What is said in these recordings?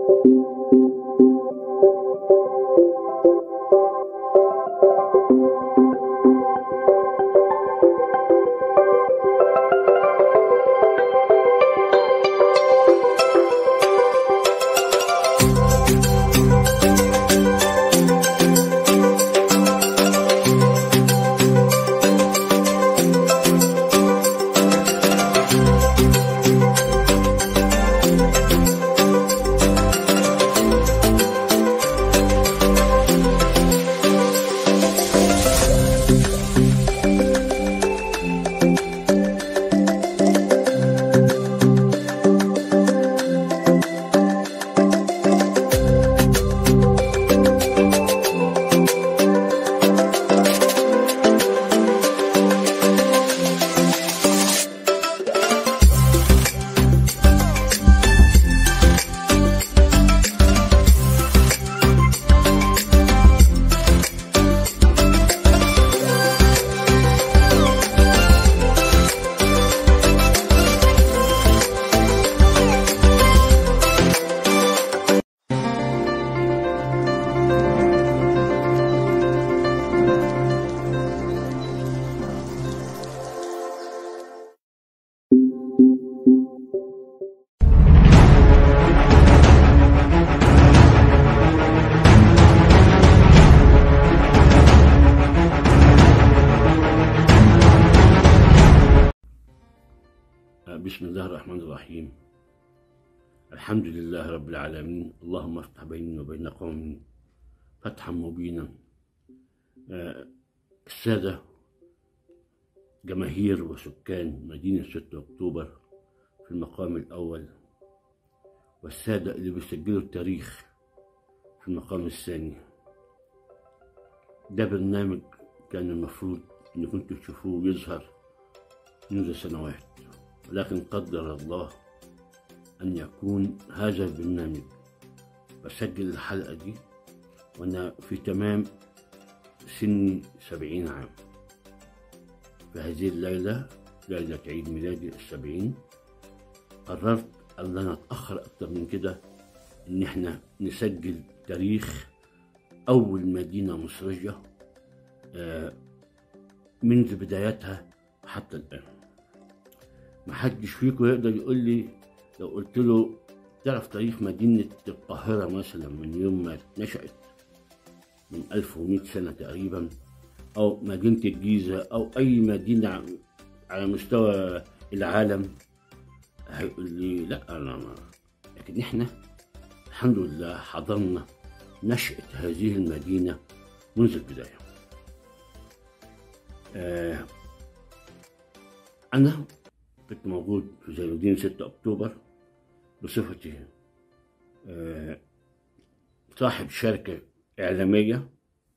بسم الله الرحمن الرحيم الحمد لله رب العالمين اللهم افتح بيننا وبين قوم فتحا مبينا آه، السادة جماهير وسكان مدينة 6 أكتوبر في المقام الأول والسادة اللي بيسجلوا التاريخ في المقام الثاني ده برنامج كان المفروض إن كنتوا تشوفوه يظهر منذ سنوات ولكن قدر الله أن يكون هذا البرنامج بسجل الحلقة دي وأنا في تمام سني سبعين عام في هذه الليلة ليلة عيد ميلادي السبعين قررت أن لا نتأخر أكتر من كده إن إحنا نسجل تاريخ أول مدينة مصرية آه، منذ بدايتها حتى الآن محدش فيكم يقدر يقول لي لو قلت له تعرف تاريخ مدينة القاهرة مثلا من يوم ما نشأت من 1100 سنة تقريبا أو مدينة الجيزة أو أي مدينة على مستوى العالم هيقول لي لا أنا ما لكن إحنا الحمد لله حضرنا نشأة هذه المدينة منذ البداية آه أنا كنت موجود في زين الدين 6 أكتوبر بصفتي آه، صاحب شركة إعلامية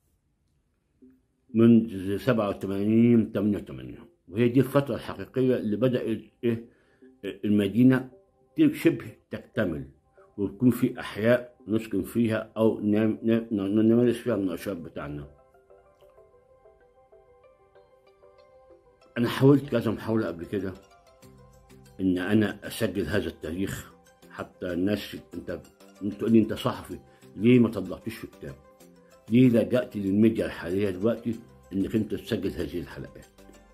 منذ 87 88 وهي دي الفترة الحقيقية اللي بدأت إيه المدينة شبه تكتمل ويكون في أحياء نسكن فيها أو نعم- نعم- نمارس فيها النشاط بتاعنا أنا حاولت كذا محاولة قبل كده ان انا اسجل هذا التاريخ حتى الناس انت انت تقول لي انت صحفي ليه ما طلعتش في كتاب؟ ليه لجأت للميديا الحاليه دلوقتي انك انت تسجل هذه الحلقات؟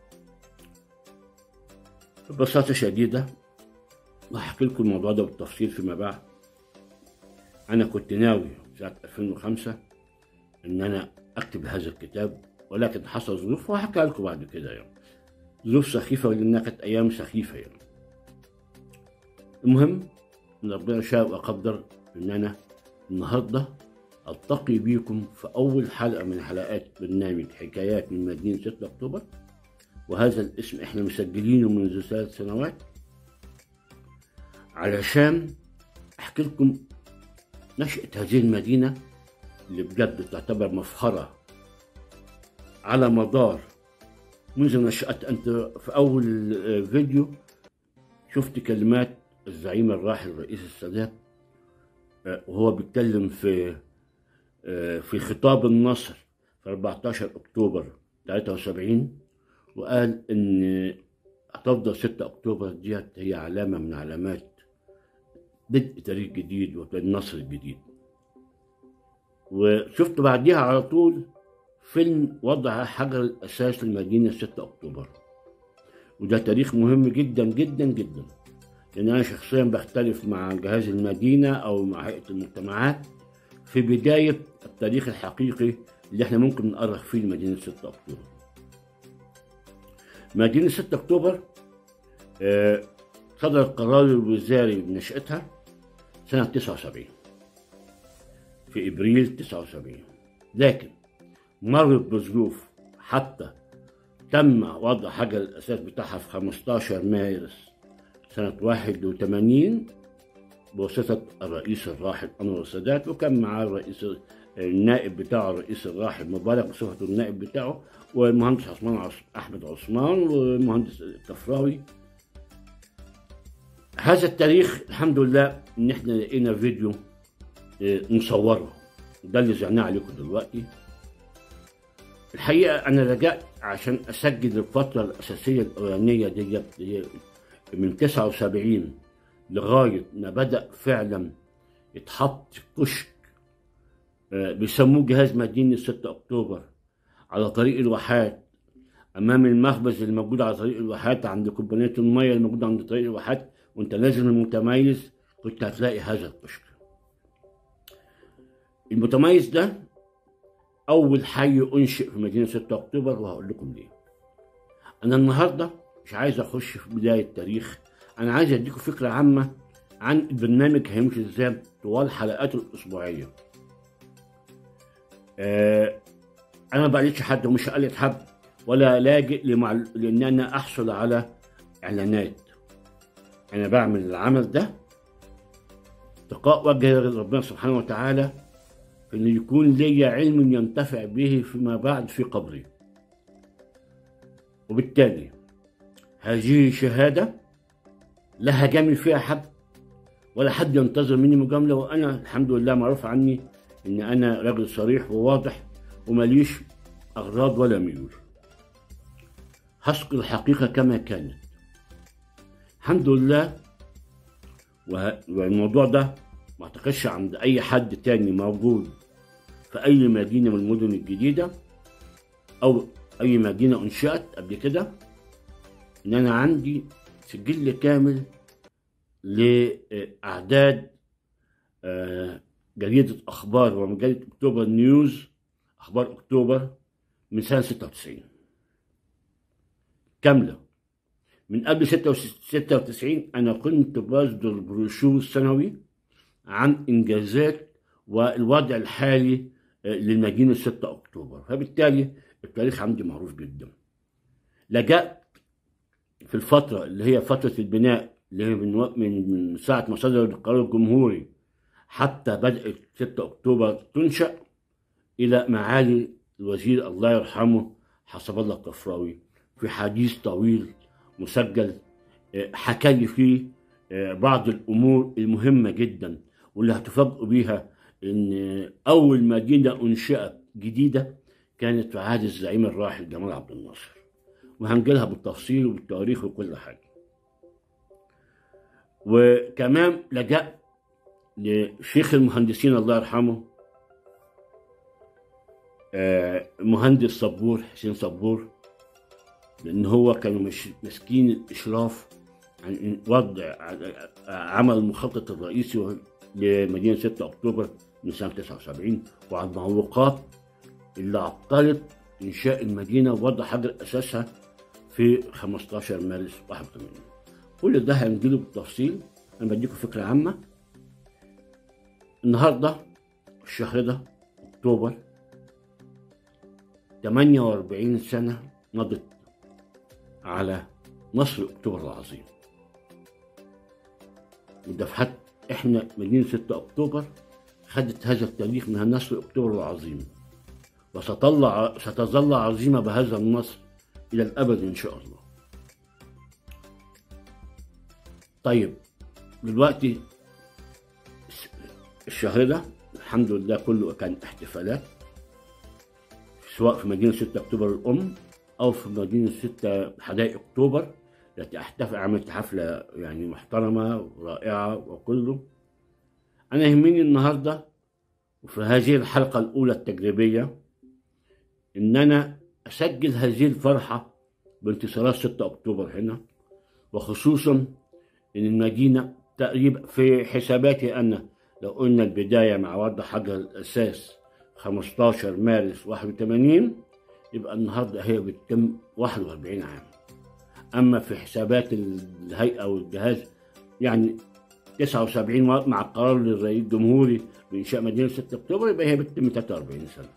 ببساطه شديده وهحكي لكم الموضوع ده بالتفصيل فيما بعد انا كنت ناوي سنه 2005 ان انا اكتب هذا الكتاب ولكن حصل ظروف وهحكيها لكم بعد كده يعني ظروف سخيفه لانها كانت ايام سخيفه يعني المهم ان ربنا شاء وقدر ان انا النهارده التقي بيكم في اول حلقه من حلقات برنامج حكايات من مدينه 6 اكتوبر وهذا الاسم احنا مسجلينه منذ ثلاث سنوات علشان احكي لكم نشأة هذه المدينة اللي بجد تعتبر مفخرة على مدار منذ نشأت أنت في أول آه، فيديو شفت كلمات الزعيم الراحل رئيس السادات آه، وهو بيتكلم في آه، في خطاب النصر في 14 أكتوبر 73 وقال إن هتفضل 6 أكتوبر ديت هي علامة من علامات بدء تاريخ جديد والنصر الجديد وشفت بعديها على طول فيلم وضع حجر الأساس للمدينة 6 أكتوبر وده تاريخ مهم جدا جدا جدا لأن أنا شخصيا بختلف مع جهاز المدينة أو مع هيئة المجتمعات في بداية التاريخ الحقيقي اللي احنا ممكن نأرخ فيه لمدينة 6 أكتوبر مدينة 6 أكتوبر آه، صدر القرار الوزاري بنشأتها سنة 79 في إبريل 79 لكن مرت بظروف حتى تم وضع حجر الأساس بتاعها في 15 مارس سنة 81 بواسطة الرئيس الراحل أنور السادات وكان معاه الرئيس النائب بتاعه الرئيس الراحل مبارك بصفته النائب بتاعه والمهندس عثمان عص... أحمد عثمان والمهندس كفراوي هذا التاريخ الحمد لله إن إحنا لقينا فيديو آه، نصوره ده اللي زعناه عليكم دلوقتي الحقيقة أنا رجعت عشان أسجل الفترة الأساسية الأولانية دي دي من 79 لغاية ما بدأ فعلا يتحط كشك آه، بيسموه جهاز مدينة 6 أكتوبر على طريق الواحات أمام المخبز اللي موجود على طريق الواحات عند كوبايات المية اللي موجودة عند طريق الواحات وأنت نازل المتميز كنت هتلاقي هذا الكشك المتميز ده أول حي أنشئ في مدينة 6 أكتوبر وهقول لكم ليه. أنا النهاردة مش عايز أخش في بداية التاريخ، أنا عايز أديكم فكرة عامة عن البرنامج هيمشي إزاي طوال حلقاته الأسبوعية. آه أنا ما بقلدش حد ومش هقلد حد ولا لاجئ لمعل... لأن أنا أحصل على إعلانات. أنا بعمل العمل ده اتقاء وجه ربنا سبحانه وتعالى في ان يكون لي علم ينتفع به فيما بعد في قبري وبالتالي هذه شهادة لا هجامل فيها حد ولا حد ينتظر مني مجاملة وأنا الحمد لله معروف عني إن أنا راجل صريح وواضح ومليش أغراض ولا ميول هذكر الحقيقة كما كانت الحمد لله وه- والموضوع ده ما اعتقدش عند اي حد تاني موجود في اي مدينه من المدن الجديده او اي مدينه انشات قبل كده ان انا عندي سجل كامل لاعداد آه، جريده اخبار ومجله اكتوبر نيوز اخبار اكتوبر من سنه 96 كامله من قبل 96 انا كنت بصدر بروشور سنوي عن انجازات والوضع الحالي آه، للمدينه 6 اكتوبر فبالتالي التاريخ عندي معروف جدا لجأت في الفترة اللي هي فترة البناء اللي هي من, وق- من من ساعة ما صدر القرار الجمهوري حتى بدأت 6 أكتوبر تنشأ إلى معالي الوزير الله يرحمه حسب الله الكفراوي في حديث طويل مسجل آه، حكى لي فيه آه، بعض الأمور المهمة جدا واللي هتفاجئوا بيها إن أول مدينة أنشئت جديدة كانت في عهد الزعيم الراحل جمال عبد الناصر وهنجيلها بالتفصيل وبالتواريخ وكل حاجة وكمان لجأت لشيخ المهندسين الله يرحمه آه، مهندس صبور حسين صبور لأن هو كانوا مش ماسكين الإشراف عن وضع عمل المخطط الرئيسي لمدينة 6 أكتوبر من سنة 79 وعن المعوقات اللي عطلت إنشاء المدينة ووضع حجر أساسها في 15 مارس 81 كل ده هنجيله بالتفصيل أنا بديكم فكرة عامة النهاردة الشهر ده أكتوبر 48 سنة مضت على نصر أكتوبر العظيم ودفعت احنا مدينة 6 أكتوبر خدت هذا التاريخ من نصر أكتوبر العظيم وستطلع ستظل عظيمة بهذا النصر إلى الأبد إن شاء الله طيب دلوقتي الشهر ده الحمد لله كله كان احتفالات سواء في مدينة 6 أكتوبر الأم أو في مدينة 6 حدائق أكتوبر التي احتفل عملت حفلة يعني محترمة ورائعة وكله أنا يهمني النهاردة وفي هذه الحلقة الأولى التجريبية إن أنا أسجل هذه الفرحة بانتصارات 6 أكتوبر هنا وخصوصا إن المدينة تقريبا في حساباتي أنا لو قلنا البداية مع وضع حجر الأساس 15 مارس 81 يبقى النهاردة هي بتتم 41 عام أما في حسابات الهيئة والجهاز يعني 79 مع القرار للرئيس الجمهوري بإنشاء مدينة 6 أكتوبر يبقى هي بتتم 43 سنة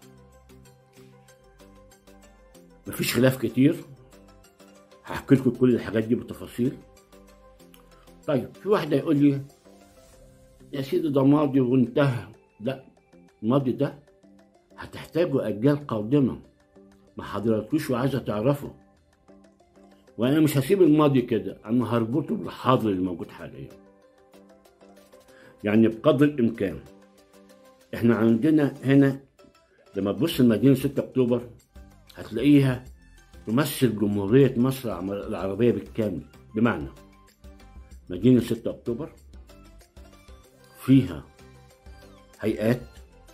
مفيش خلاف كتير هحكي لكم كل الحاجات دي بالتفاصيل طيب في واحد يقول لي يا سيدي ده ماضي وانتهى لا الماضي ده هتحتاجوا أجيال قادمة ما حضرتوش وعايزة تعرفه وأنا مش هسيب الماضي كده أنا هربطه بالحاضر اللي موجود حاليا يعني بقدر الإمكان إحنا عندنا هنا لما تبص لمدينة 6 أكتوبر هتلاقيها تمثل جمهورية مصر العربية بالكامل بمعنى مدينة 6 أكتوبر فيها هيئات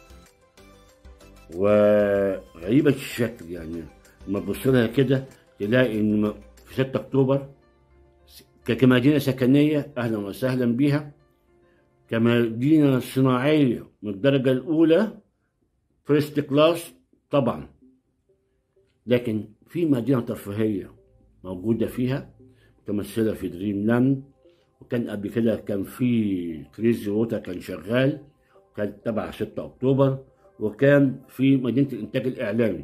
وغريبة الشكل يعني لما تبص لها كده تلاقي إن في 6 أكتوبر كمدينة سكنية أهلا وسهلا بها كمدينة صناعية من الدرجة الأولى فيرست كلاس طبعا لكن في مدينة ترفيهية موجودة فيها متمثلة في دريم لاند وكان قبل كده كان في كريزي ووتر كان شغال كان تبع 6 أكتوبر وكان في مدينة الإنتاج الإعلامي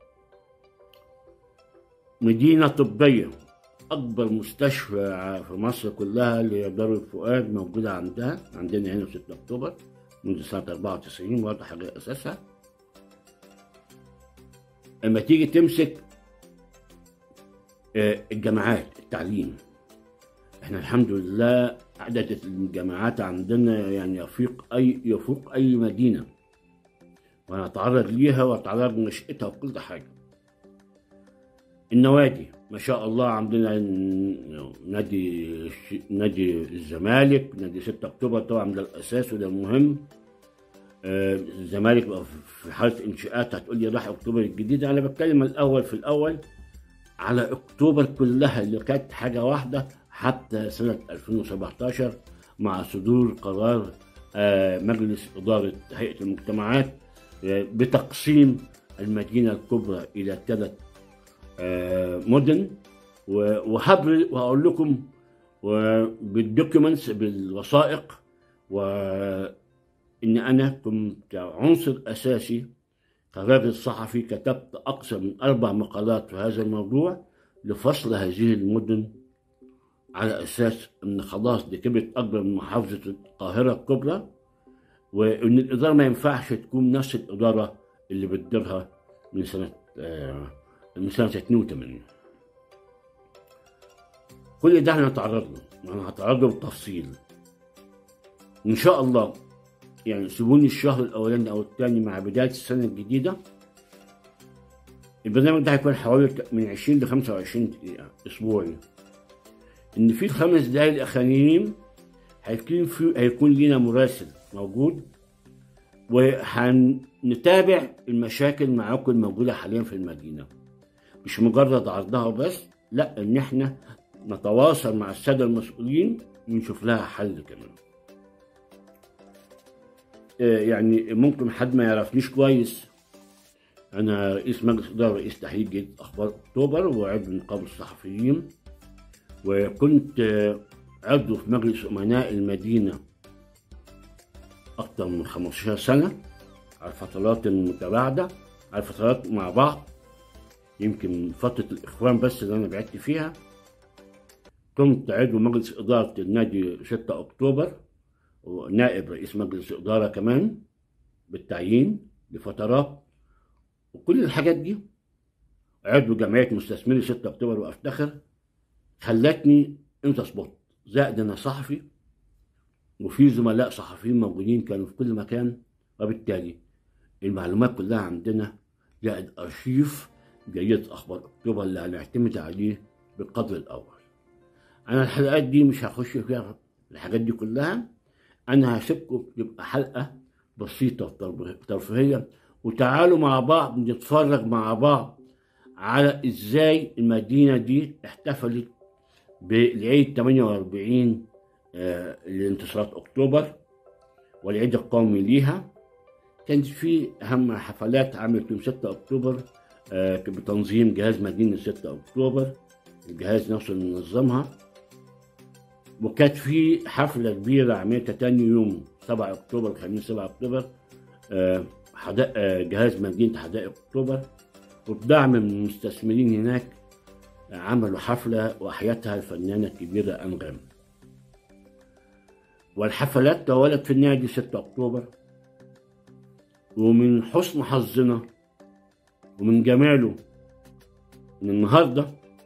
مدينة طبية أكبر مستشفى في مصر كلها اللي هي دار الفؤاد موجودة عندها عندنا هنا في 6 أكتوبر منذ سنة 94 برضه حاجة أساسها لما تيجي تمسك الجامعات التعليم احنا الحمد لله عدد الجامعات عندنا يعني يفوق اي يفوق اي مدينه وانا اتعرض ليها واتعرض لنشأتها وكل حاجه النوادي ما شاء الله عندنا نادي نادي الزمالك نادي 6 اكتوبر طبعا ده الاساس وده المهم الزمالك في حاله انشاءات هتقول لي راح اكتوبر الجديده انا بتكلم الاول في الاول على اكتوبر كلها اللي كانت حاجه واحده حتى سنه 2017 مع صدور قرار مجلس اداره هيئه المجتمعات بتقسيم المدينه الكبرى الى ثلاث مدن وهبر وهقول لكم بالدوكيومنتس بالوثائق و ان انا كنت عنصر اساسي كراجل صحفي كتبت اكثر من اربع مقالات في هذا الموضوع لفصل هذه المدن على اساس ان خلاص دي كبرت اكبر من محافظه القاهره الكبرى وان الاداره ما ينفعش تكون نفس الاداره اللي بتديرها من سنه آه من سنه 82 كل ده هنتعرض له انا هتعرض له بالتفصيل ان شاء الله يعني سيبوني الشهر الاولاني او الثاني مع بدايه السنه الجديده البرنامج ده هيكون حوالي من 20 ل 25 دقيقه اسبوعي ان في الخمس دقايق الاخرانيين هيكون في هيكون لينا مراسل موجود وهنتابع المشاكل معاكم الموجوده حاليا في المدينه مش مجرد عرضها بس لا ان احنا نتواصل مع الساده المسؤولين ونشوف لها حل كمان يعني ممكن حد ما يعرفنيش كويس انا رئيس مجلس اداره رئيس تحرير جريده اخبار اكتوبر وعضو نقابه الصحفيين وكنت عضو في مجلس امناء المدينه اكتر من 15 سنه على فترات متباعده على فترات مع بعض يمكن فتره الاخوان بس اللي انا بعدت فيها كنت عضو مجلس اداره النادي 6 اكتوبر ونائب رئيس مجلس إدارة كمان بالتعيين لفترات وكل الحاجات دي عضو جمعية مستثمري 6 أكتوبر وأفتخر خلتني أنت سبوت زائد أنا صحفي وفي زملاء صحفيين موجودين كانوا في كل مكان وبالتالي المعلومات كلها عندنا زائد أرشيف جريدة أخبار أكتوبر اللي هنعتمد عليه بالقدر الأول أنا الحلقات دي مش هخش فيها الحاجات دي كلها انا هسيبكم تبقى حلقه بسيطه وترف- ترفيهيه وتعالوا مع بعض نتفرج مع بعض على ازاي المدينه دي احتفلت بالعيد 48 آه، لانتصارات اكتوبر والعيد القومي ليها كان في اهم حفلات عملت يوم 6 اكتوبر آه، بتنظيم جهاز مدينه 6 اكتوبر الجهاز نفسه اللي منظمها وكانت في حفله كبيره عملتها تاني يوم 7 اكتوبر الخميس 7 اكتوبر آه، حدائق آه، جهاز مدينه حدائق اكتوبر وبدعم من المستثمرين هناك آه، عملوا حفله واحيتها الفنانه الكبيره انغام والحفلات توالت في النادي 6 اكتوبر ومن حسن حظنا ومن جماله ان النهارده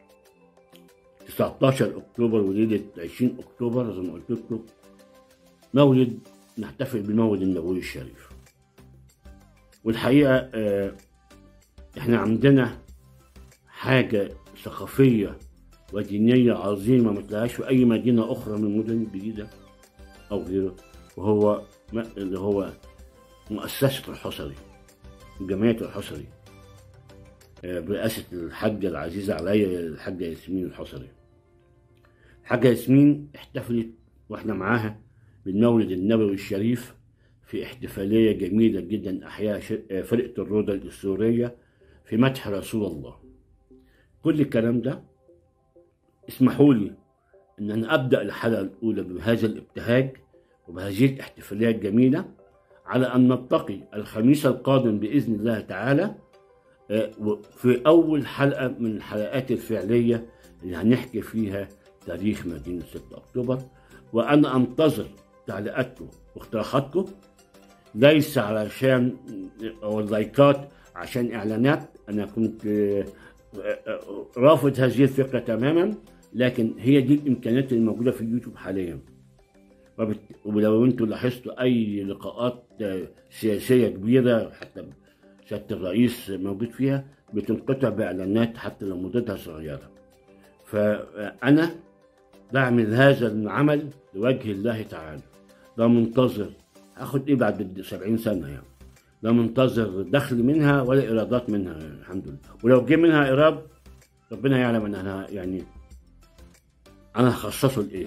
19 اكتوبر وليله 20 اكتوبر زي ما قلت لكم مولد نحتفل بالمولد النبوي الشريف والحقيقه آه، احنا عندنا حاجه ثقافيه ودينيه عظيمه ما تلاقيهاش في اي مدينه اخرى من المدن الجديده او غيره وهو ما- اللي هو مؤسسه الحصري جمعيه الحصري آه، برئاسه الحاجه العزيزه عليا الحاجه ياسمين الحصري الحاجه ياسمين احتفلت واحنا معاها بالمولد النبوي الشريف في احتفاليه جميله جدا احياها ش- آه، فرقه الروضه السوريه في مدح رسول الله كل الكلام ده اسمحوا لي ان انا ابدا الحلقه الاولى بهذا الابتهاج وبهذه الاحتفاليه الجميله على ان نلتقي الخميس القادم باذن الله تعالى آه، و- في اول حلقه من الحلقات الفعليه اللي هنحكي فيها تاريخ مدينه 6 اكتوبر وانا انتظر تعليقاتكم واقتراحاتكم ليس علشان او اللايكات عشان اعلانات انا كنت آه، آه، رافض هذه الفكره تماما لكن هي دي الامكانيات الموجوده في اليوتيوب حاليا وبت- ولو انتم لاحظتوا اي لقاءات آه، سياسيه كبيره حتى سياده الرئيس موجود فيها بتنقطع باعلانات حتى لو مدتها صغيره فانا بعمل هذا العمل لوجه الله تعالى لا منتظر اخد ايه بعد 70 سنه يعني لا منتظر دخل منها ولا ايرادات منها الحمد لله ولو جه منها ايراد ربنا يعلم ان انا يعني انا هخصصه لايه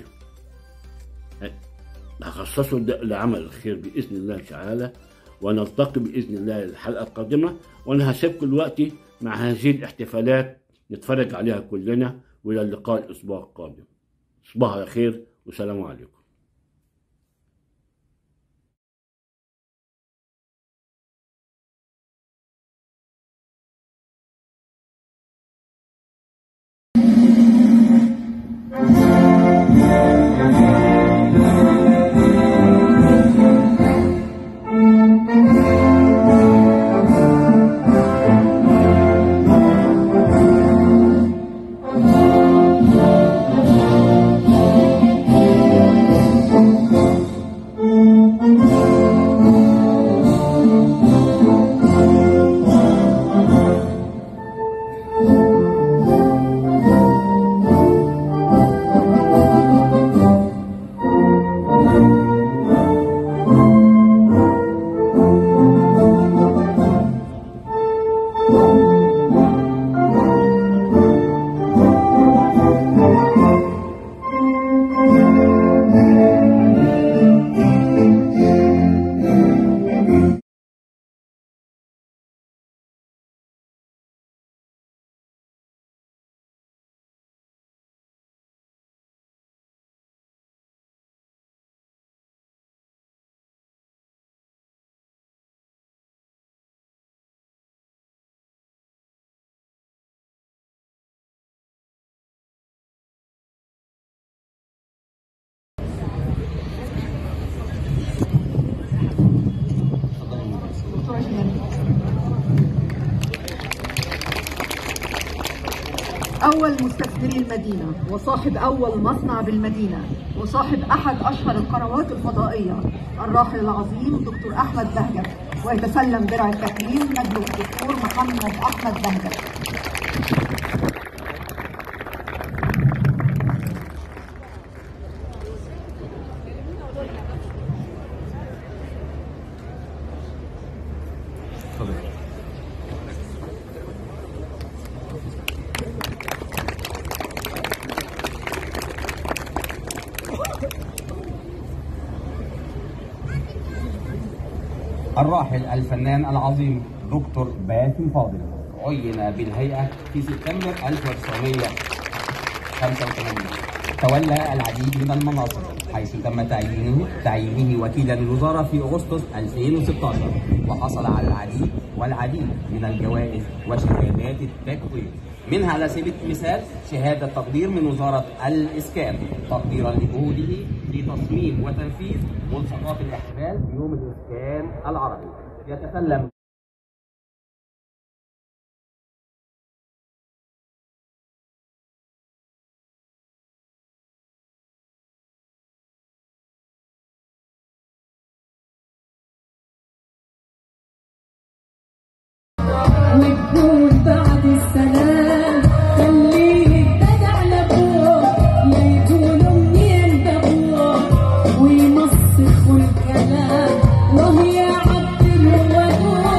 هخصصه ل- لعمل الخير باذن الله تعالى ونلتقي باذن الله الحلقه القادمه وانا هسيبكم دلوقتي مع هذه الاحتفالات نتفرج عليها كلنا والى اللقاء الاسبوع القادم صباح على خير والسلام عليكم أول مستثمري المدينة وصاحب أول مصنع بالمدينة وصاحب أحد أشهر القنوات الفضائية الراحل العظيم دكتور أحمد بهجت ويتسلم درع التكريم مجلس الدكتور محمد أحمد بهجت اتفضل الراحل الفنان العظيم دكتور باسم فاضل عين بالهيئة في سبتمبر 1985 تولى العديد من المناصب حيث تم تعيينه تعيينه وكيلا للوزارة في أغسطس 2016 وحصل على العديد والعديد من الجوائز وشهادات التكوين منها على سبيل المثال شهادة تقدير من وزارة الإسكان تقديرا لجهوده في تصميم وتنفيذ ملصقات الاحتفال بيوم الإسكان العربي يتسلم وتكون بعد السلام خليه يتبع لابوه لا يقولوا منين بابوه ويمسخوا الكلام وهي عبد الودود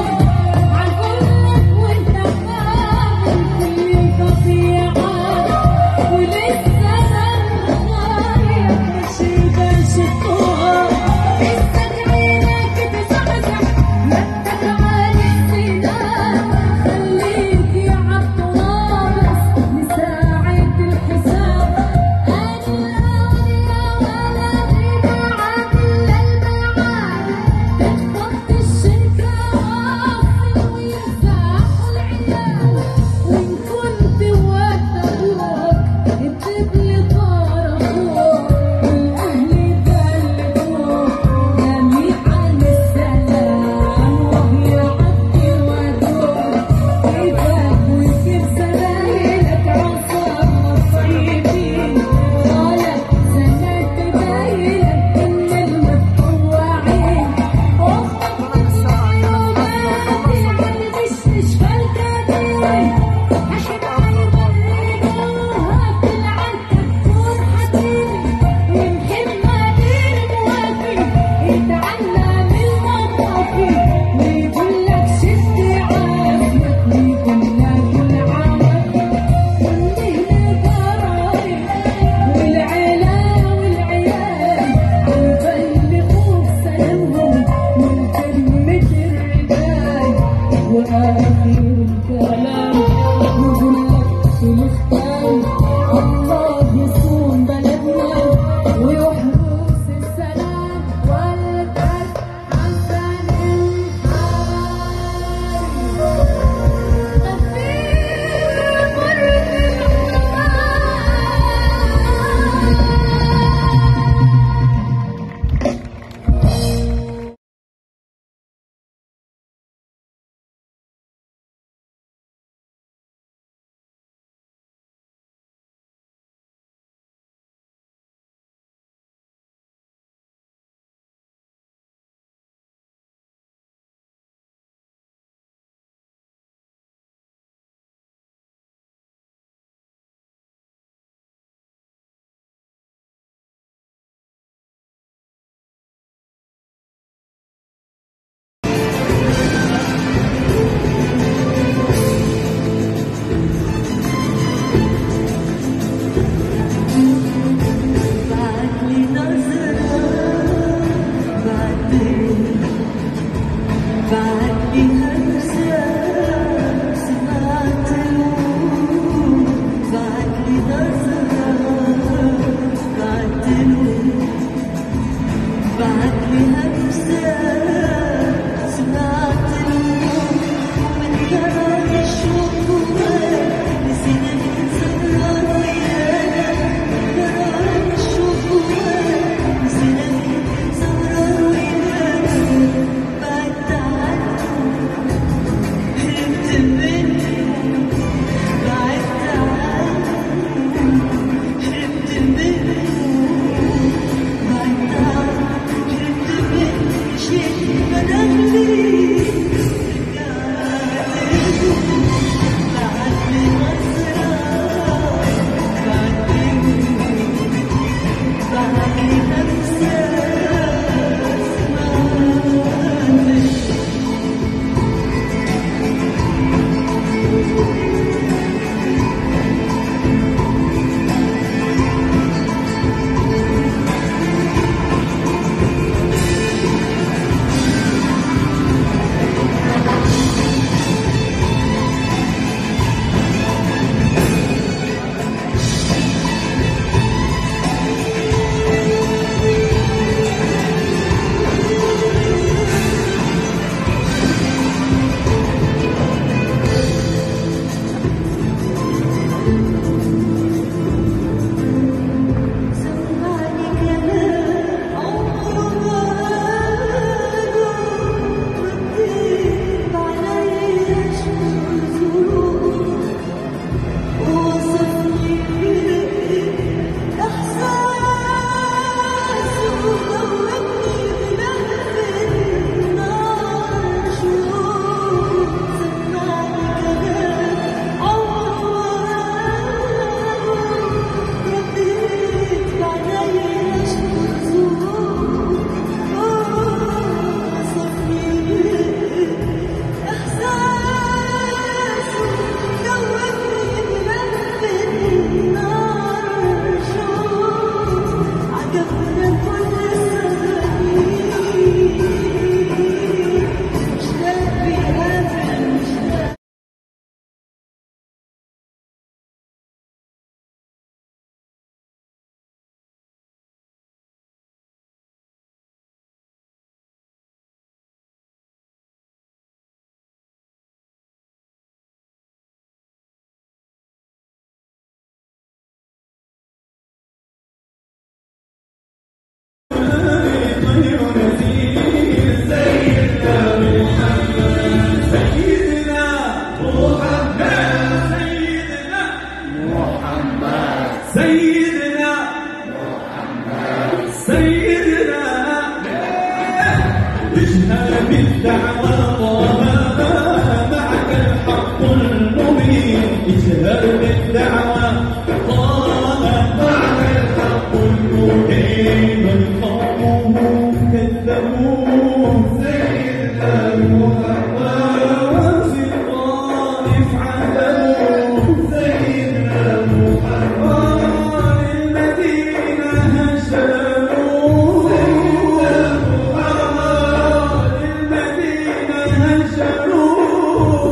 بالدعوى طه معك الحق المبين اجهر بالدعوى طه معك الحق المبين من قومه كذبوه سيدنا محمد وفي الطائف عذبوه سيدنا محمد المدينة هجروه سيدنا محمد المدينة هجروه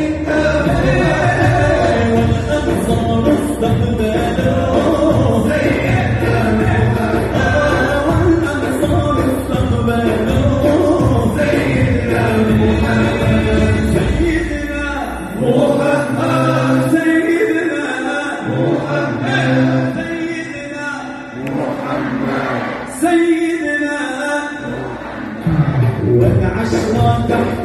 والأنصار استقبلوه والأنصار استقبلوه سيدنا محمد سيدنا محمد سيدنا سيدنا والعشرة تحت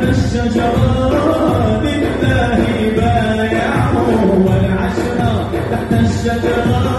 الشجرة بالله بايعوا والعشرة تحت الشجرة